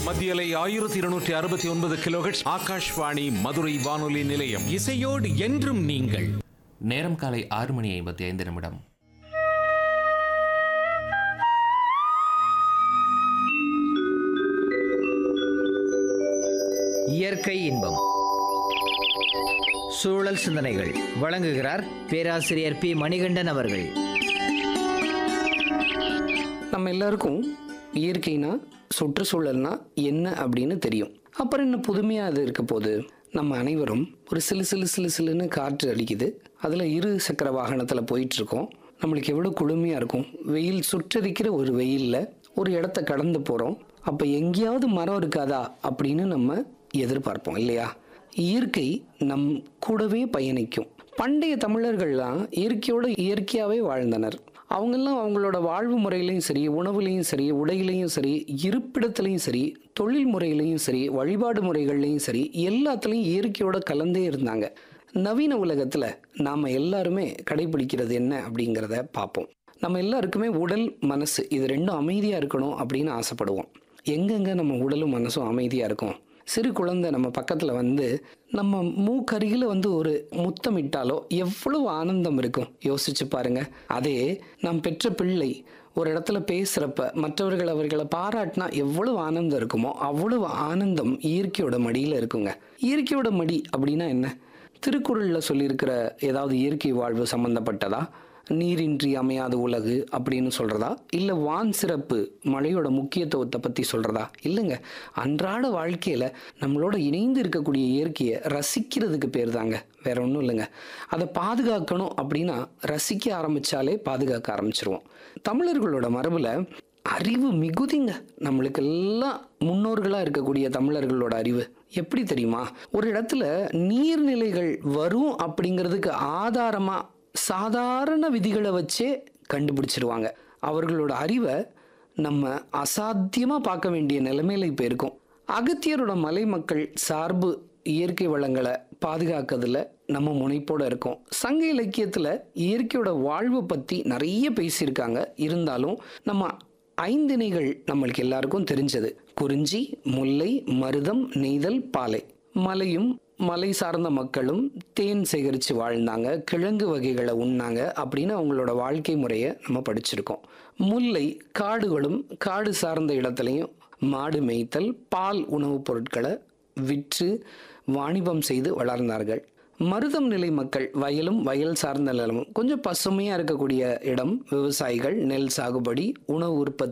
மத்தியலை ஆயிரத்தி இருநூற்றி அறுபத்தி ஒன்பது கிலோஹெட்ஸ் ஆகாஷ்வாணி மதுரை வானொலி நிலையம் இசையோடு என்றும் நீங்கள் நேரம் காலை ஆறு மணி ஐம்பத்தி ஐந்து நிமிடம் இயற்கை இன்பம் சூழல் சிந்தனைகள் வழங்குகிறார் பேராசிரியர் பி மணிகண்டன் அவர்கள் நம்ம எல்லாருக்கும் இயற்கைனா சுற்றுச்சூழல்னா என்ன அப்படின்னு தெரியும் அப்புறம் என்ன புதுமையாக அது இருக்க போகுது நம்ம அனைவரும் ஒரு சிலு சிலு சிலு சிலுன்னு காற்று அடிக்குது அதில் இரு சக்கர வாகனத்தில் போயிட்டுருக்கோம் நம்மளுக்கு எவ்வளோ குளுமையாக இருக்கும் வெயில் சுற்றரிக்கிற ஒரு வெயிலில் ஒரு இடத்த கடந்து போகிறோம் அப்போ எங்கேயாவது மரம் இருக்காதா அப்படின்னு நம்ம எதிர்பார்ப்போம் இல்லையா இயற்கை நம் கூடவே பயணிக்கும் பண்டைய தமிழர்கள்லாம் இயற்கையோட இயற்கையாகவே வாழ்ந்தனர் அவங்கெல்லாம் அவங்களோட வாழ்வு முறையிலையும் சரி உணவுலையும் சரி உடையிலையும் சரி இருப்பிடத்துலையும் சரி தொழில் முறையிலையும் சரி வழிபாடு முறைகள்லையும் சரி எல்லாத்துலேயும் இயற்கையோட கலந்தே இருந்தாங்க நவீன உலகத்தில் நாம் எல்லாருமே கடைபிடிக்கிறது என்ன அப்படிங்கிறத பார்ப்போம் நம்ம எல்லாருக்குமே உடல் மனசு இது ரெண்டும் அமைதியாக இருக்கணும் அப்படின்னு ஆசைப்படுவோம் எங்கெங்க நம்ம உடலும் மனசும் அமைதியாக இருக்கும் சிறு குழந்தை நம்ம பக்கத்தில் வந்து நம்ம மூக்கருகில் வந்து ஒரு முத்தமிட்டாலோ எவ்வளவு ஆனந்தம் இருக்கும் யோசிச்சு பாருங்க அதே நாம் பெற்ற பிள்ளை ஒரு இடத்துல பேசுகிறப்ப மற்றவர்கள் அவர்களை பாராட்டினா எவ்வளவு ஆனந்தம் இருக்குமோ அவ்வளவு ஆனந்தம் இயற்கையோட மடியில் இருக்குங்க இயற்கையோட மடி அப்படின்னா என்ன திருக்குறளில் சொல்லியிருக்கிற ஏதாவது இயற்கை வாழ்வு சம்மந்தப்பட்டதா நீரின்றி அமையாத உலகு அப்படின்னு சொல்கிறதா இல்லை வான் சிறப்பு மழையோட முக்கியத்துவத்தை பற்றி சொல்கிறதா இல்லைங்க அன்றாட வாழ்க்கையில் நம்மளோட இணைந்து இருக்கக்கூடிய இயற்கையை ரசிக்கிறதுக்கு பேர் தாங்க வேற ஒன்றும் இல்லைங்க அதை பாதுகாக்கணும் அப்படின்னா ரசிக்க ஆரம்பித்தாலே பாதுகாக்க ஆரம்பிச்சிருவோம் தமிழர்களோட மரபில் அறிவு மிகுதிங்க நம்மளுக்கு எல்லாம் முன்னோர்களாக இருக்கக்கூடிய தமிழர்களோட அறிவு எப்படி தெரியுமா ஒரு இடத்துல நீர்நிலைகள் வரும் அப்படிங்கிறதுக்கு ஆதாரமாக சாதாரண விதிகளை வச்சே கண்டுபிடிச்சிருவாங்க அவர்களோட அறிவை நம்ம அசாத்தியமாக பார்க்க வேண்டிய நிலைமையில இப்போ இருக்கோம் அகத்தியரோட மலை மக்கள் சார்பு இயற்கை வளங்களை பாதுகாக்கிறதுல நம்ம முனைப்போட இருக்கோம் சங்க இலக்கியத்தில் இயற்கையோட வாழ்வை பற்றி நிறைய பேசியிருக்காங்க இருந்தாலும் நம்ம ஐந்திணைகள் நம்மளுக்கு எல்லாருக்கும் தெரிஞ்சது குறிஞ்சி முல்லை மருதம் நெய்தல் பாலை மலையும் மலை சார்ந்த மக்களும் தேன் சேகரித்து வாழ்ந்தாங்க கிழங்கு வகைகளை உண்ணாங்க அப்படின்னு அவங்களோட வாழ்க்கை முறையை நம்ம படிச்சிருக்கோம் முல்லை காடுகளும் காடு சார்ந்த இடத்துலையும் மாடு மேய்த்தல் பால் உணவுப் பொருட்களை விற்று வாணிபம் செய்து வளர்ந்தார்கள் மருதம் நிலை மக்கள் வயலும் வயல் சார்ந்த நிலமும் கொஞ்சம் பசுமையாக இருக்கக்கூடிய இடம் விவசாயிகள் நெல் சாகுபடி உணவு உற்பத்தி